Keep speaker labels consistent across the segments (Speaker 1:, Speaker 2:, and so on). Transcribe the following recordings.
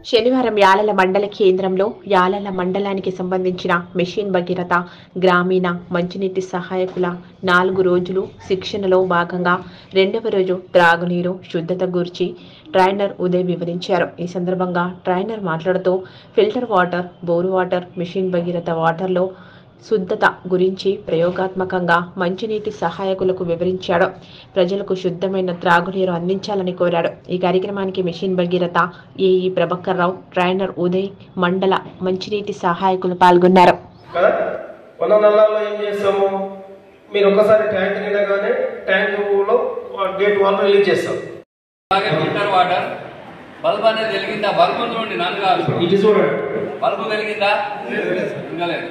Speaker 1: శనివారం యాలల మండల కేంద్రంలో యాలల మండలానికి సంబంధించిన మెషిన్ భగీరథ గ్రామీణ మంచినీటి సహాయకుల నాలుగు రోజులు శిక్షణలో భాగంగా రెండవ రోజు త్రాగునీరు శుద్ధత గురించి ట్రైనర్ ఉదయ్ వివరించారు ఈ సందర్భంగా ట్రైనర్ మాట్లాడుతూ filter water bore water machine Bhagiratha వాటర్లో శుద్ధత గురించి ప్రయోగాత్మకంగా మంచినీటి సహాయకులకు వివరించాడు ప్రజలకు శుద్ధమైన త్రాగునీరు అందించాలని కోరాడు ఈ కార్యక్రమానికి mission Bhagiratha A E Prabhakar Rao trainer Uday మండల మంచినీటి సహాయకులు పాల్గొన్నారు
Speaker 2: కదా వంద నల్లాల్లో ఏం చేస్తాము మీరు ఒకసారి ట్యాంక్ నిండగానే ట్యాంకులో గేట్ వాళ్ళు రిలీజ్ చేస్తాం
Speaker 3: అలాగే ఫిల్టర్ వాటర్ బల్బ్ అనేది వెలిగిందా బల్బ్ చూడండి నన్ను కాదు
Speaker 2: ఇటు చూడండి
Speaker 3: బల్బ్ వెలిగిందా ఇంకా లేదు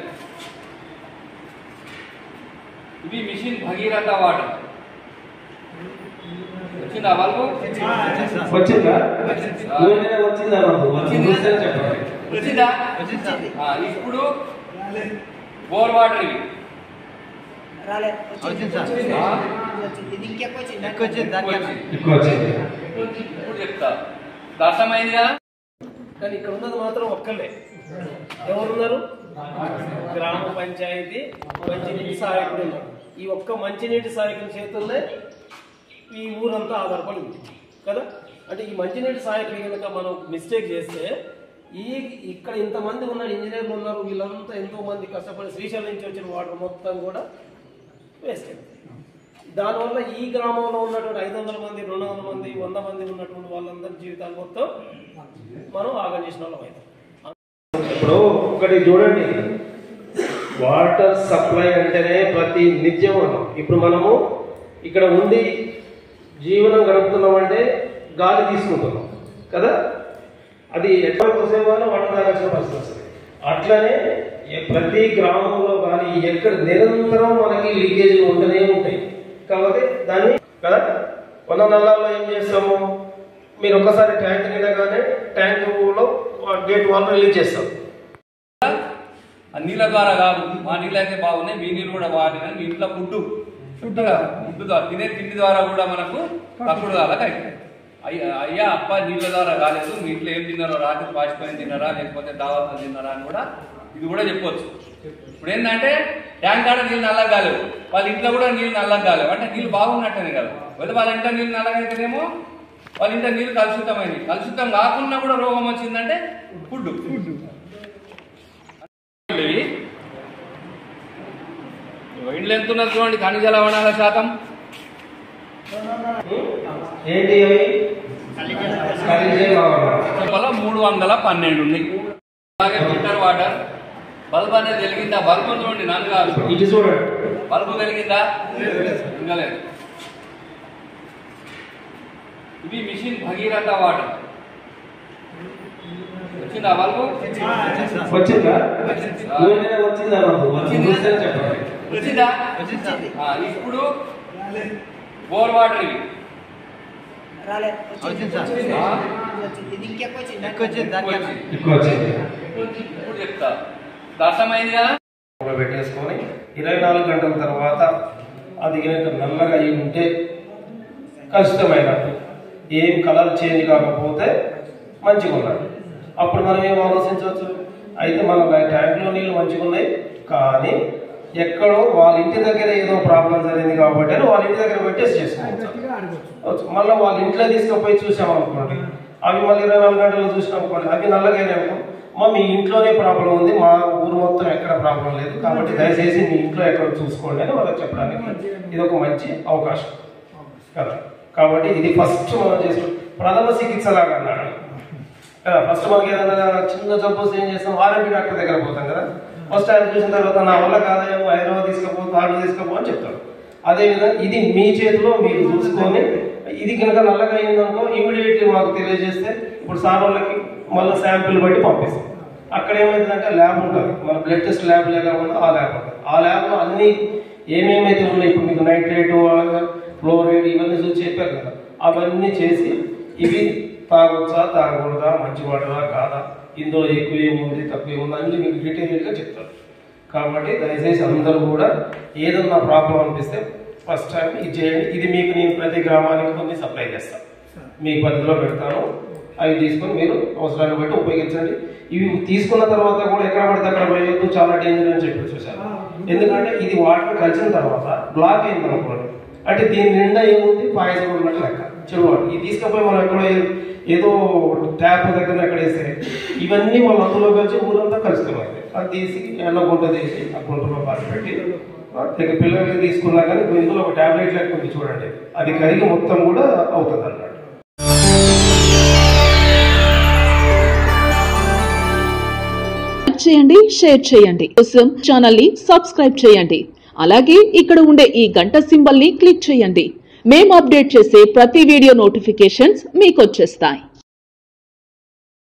Speaker 3: ఇవి మిషన్ భగీరథ వాటర్ వచ్చిందా బల్బు
Speaker 2: వచ్చిందా ఎవరైనా వచ్చిందా నాకు
Speaker 3: వచ్చింది.
Speaker 2: వచ్చిందని చెప్పండి
Speaker 3: వచ్చిందా ఆ, ఇప్పుడు బోర్ వాటర్ ఇవి
Speaker 4: రాలేదు వచ్చింది వచ్చింది
Speaker 3: ఆ,
Speaker 4: వచ్చింది ఇది ఇంకెక్కువ వచ్చింది
Speaker 5: ఎక్కువ వచ్చింది దానికన్నా.
Speaker 3: వచ్చింది.
Speaker 2: ఎక్కువ వచ్చింది
Speaker 3: ఇప్పుడు చెప్తా ఇప్పుడు అర్థమైంది కదా
Speaker 2: కానీ ఇక్కడ ఉన్నది మాత్రం ఒక్కలే ఎవరున్నారు గ్రామ పంచాయతీ మంచినీటి సహాయకుడు ఉన్నారు ఈ ఒక్క మంచినీటి సహాయకుని చేతుల్లో ఈ ఊరంతా ఆధారపడి ఉంది కదా అంటే ఈ మంచినీటి సహాయకుడు కనుక మనం మిస్టేక్ చేస్తే ఈ ఇక్కడ ఇంతమంది ఉన్నారు ఇంజనీర్లు ఉన్నారు వీళ్ళంతా ఎంతో మంది కష్టపడి శ్రీశైలం నుంచి వచ్చిన వాటర్ మొత్తం కూడా వేస్ట్ అవుతుంది దానివల్ల ఈ గ్రామంలో ఉన్నటువంటి ఐదు వందల మంది రెండు వందల మంది వంద మంది ఉన్నటువంటి వాళ్ళందరి జీవితాలు మొత్తం మనం ఆగం చేసిన వాళ్ళం అవుతాం ఇప్పుడు ఒకటి చూడండి వాటర్ సప్లై అంటేనే ప్రతి నిత్యం ఉన్నాం ఇప్పుడు మనము ఇక్కడ ఉండి జీవనం గడుపుతున్నాం అంటే గాలి తీసుకుంటున్నాం కదా అది ఎట్లా కోసేవాళ్ళో వాటర్ తాగాల్సిన పరిస్థితి వస్తుంది అట్లనే ఏ- ప్రతి గ్రామంలో కానీ ఎక్కడ నిరంతరం మనకి లీకేజీలు ఉంటూనే ఉంటాయి కాబట్టి దాన్ని కదా వంద నల్లాల్లో ఏం చేస్తాము మీరు ఒకసారి ట్యాంక్ నిండగానే ట్యాంకులో గేట్ వాళ్ళు రిలీజ్ చేస్తాం
Speaker 3: ఆ నీళ్ళ ద్వారా కాదు మా నీళ్ళు అయితే బాగున్నాయి మీ నీళ్ళు కూడా బాగున్నాయి కానీ మీ ఇంట్లో ఫుడ్ ఫుడ్ ఫుడ్ ద్వారా తినే తిండి ద్వారా కూడా మనకు తప్పుడు కాలక అయ్యా అయ్యా అప్ప నీళ్ళ ద్వారా కాలేదు మీ ఇంట్లో ఏం తిన్నారో రాత్రి పాచిపోయిన తిన్నారా లేకపోతే దావత్లు తిన్నారా అని కూడా ఇది కూడా చెప్పొచ్చు ఇప్పుడు ఏంటంటే ట్యాంక్ కాడ నీళ్ళు నల్లగా కాలేవు వాళ్ళ ఇంట్లో కూడా నీళ్ళు నల్లగా కాలేవు అంటే నీళ్ళు బాగున్నట్టనే కదా ఒకవేళ వాళ్ళ ఇంట్లో నీళ్ళు నల్లగా అయితేనేమో వాళ్ళ ఇంట్లో నీళ్ళు కలుషితమైనవి కలుషితం కాకుండా కూడా రోగం వచ్చిందంటే ఫుడ్ ఫుడ్ ఇవి ఇండ్లు ఎంత ఉన్నది చూడండి ఖనిజ లవణాల శాతం
Speaker 2: ఏంటి అవి ఖనిజ లవణాలు.
Speaker 3: లోపల మూడు వందల పన్నెండు ఉంది అలాగే ఫిల్టర్ వాటర్ బల్బ్ అనేది వెలిగిందా బల్బ్ చూడండి నన్ను కాదు
Speaker 2: ఇటు చూడండి
Speaker 3: బల్బ్ వెలిగిందా ఇంకా లేదు ఇవి మిషన్ భగీరథ వాటర్ వచ్చిందా బల్బు
Speaker 2: వచ్చిందా
Speaker 3: వచ్చింది.
Speaker 2: ఎవరైనా వచ్చిందా నాకు
Speaker 3: వచ్చింది.
Speaker 2: వచ్చిందని చెప్పండి
Speaker 3: వచ్చిందా
Speaker 5: వచ్చింది.
Speaker 3: ఆ, ఇప్పుడు బోర్ వాటర్ ఇవి
Speaker 4: రాలేదు వచ్చింది
Speaker 5: వచ్చింది సార్.
Speaker 4: వచ్చింది
Speaker 3: ఆ.
Speaker 4: వచ్చింది ఇది ఇంకెక్కువ వచ్చింది
Speaker 5: ఎక్కువ వచ్చింది దానికన్నా.
Speaker 3: వచ్చింది.
Speaker 2: ఎక్కువ వచ్చింది
Speaker 3: ఇప్పుడు చెప్తా ఇప్పుడు అర్థమైంది కదా
Speaker 2: పెట్టేసుకొని ఇరవై నాలుగు గంటల తర్వాత అది కనుక నల్లగా అయి ఉంటే కలుషితమైనట్టు ఏం కలర్ చేంజ్ కాకపోతే మంచిగా ఉన్నట్టు అప్పుడు మనం ఏం ఆలోచించవచ్చు అయితే మన ట్యాంక్లో నీళ్ళు మంచిగా ఉన్నాయి కానీ ఎక్కడో వాళ్ళ ఇంటి దగ్గర ఏదో ప్రాబ్లం జరిగింది కాబట్టి అని వాళ్ళ ఇంటి దగ్గర పెట్టేసి చేసుకోవచ్చు మళ్ళీ వాళ్ళ ఇంట్లో తీసుకుపోయి చూసాం అనుకోండి అవి మళ్ళీ ఇరవై నాలుగు గంటలు చూసినాం అనుకోండి అవి నల్లగానేమో మా మీ ఇంట్లోనే ప్రాబ్లం ఉంది మా ఊరు మొత్తం ఎక్కడ ప్రాబ్లం లేదు కాబట్టి దయచేసి మీ ఇంట్లో ఎక్కడ చూసుకోండి అని వాళ్ళకి చెప్పడానికి ఇది ఒక మంచి అవకాశం కదా కాబట్టి ఇది ఫస్ట్ మనం చేసుకుంటాం ప్రథమ చికిత్స లాగా అన్నాడు కదా ఫస్ట్ మనకి ఏదైనా చిన్న జబ్బు వస్తే ఏం చేస్తాం ఆర్ఎంపీ డాక్టర్ దగ్గర పోతాం కదా ఫస్ట్ ఆయన చూసిన తర్వాత నా వల్ల కాదేమో హైదరాబాద్ తీసుకుపో తాడు తీసుకుపో అని చెప్తాడు అదేవిధంగా ఇది మీ చేతిలో మీరు చూసుకొని ఇది కనుక నల్లగా అయిందనుకో ఇమీడియట్లీ మాకు తెలియజేస్తే ఇప్పుడు సార్ వాళ్ళకి మళ్ళీ శాంపిల్ బట్టి పంపిస్తాం అక్కడ ఏమైందంటే ల్యాబ్ ఉంటుంది మన బ్లడ్ టెస్ట్ ల్యాబ్ ఎలా ఉందో ఆ ల్యాబ్ ఉంటుంది ఆ ల్యాబ్లో అన్ని ఏమేమైతే ఉన్నాయి ఇప్పుడు మీకు నైట్రేటు ఫ్లోరైడ్ ఇవన్నీ చూసి చెప్పారు కదా అవన్నీ చేసి ఇవి తాగొచ్చా తాగకూడదా మంచి వాటరా కాదా ఇందులో ఎక్కువ ఏముంది తక్కువ ఏముంది అన్ని మీకు డీటెయిల్గా చెప్తారు కాబట్టి దయచేసి అందరూ కూడా ఏదన్నా ప్రాబ్లం అనిపిస్తే ఫస్ట్ టైం ఇది చేయండి ఇది మీకు నేను ప్రతి గ్రామానికి కొన్ని సప్లై చేస్తాను మీ పరిధిలో పెడతాను అవి తీసుకొని మీరు అవసరాన్ని బట్టి ఉపయోగించండి ఇవి తీసుకున్న తర్వాత కూడా ఎక్కడ పడితే అక్కడ పోయేది చాలా డేంజర్ అని చెప్పి చూసారు ఎందుకంటే ఇది వాటర్ కలిసిన తర్వాత బ్లాక్ అయింది అనుకోండి అంటే దీని నిండా ఏముంది పాయసం ఉన్నట్టు లెక్క చెరువాడు ఇది తీసుకపోయి మనం ఎక్కడో ఏ- ఏదో ట్యాప్ దగ్గర ఎక్కడ వేస్తే ఇవన్నీ మన అందులో కలిసి ఊరంతా కలుస్తున్నాయి అది తీసి ఎండ గుంట తీసి ఆ గుంటలో పాటు పెట్టి ఇక పిల్లలకి తీసుకున్నా కానీ ఇప్పుడు ఇందులో ఒక టాబ్లెట్ లెక్క ఉంది చూడండి అది కరిగి మొత్తం కూడా అవుతుంది అన్నమాట
Speaker 5: లైక్ చేయండి షేర్ చేయండి కోసం ఛానల్ ని సబ్స్క్రైబ్ చేయండి అలాగే ఇక్కడ ఉండే ఈ గంట సింబల్ ని క్లిక్ చేయండి మేము అప్డేట్ చేసే ప్రతి వీడియో నోటిఫికేషన్స్ మీకు వచ్చేస్తాయి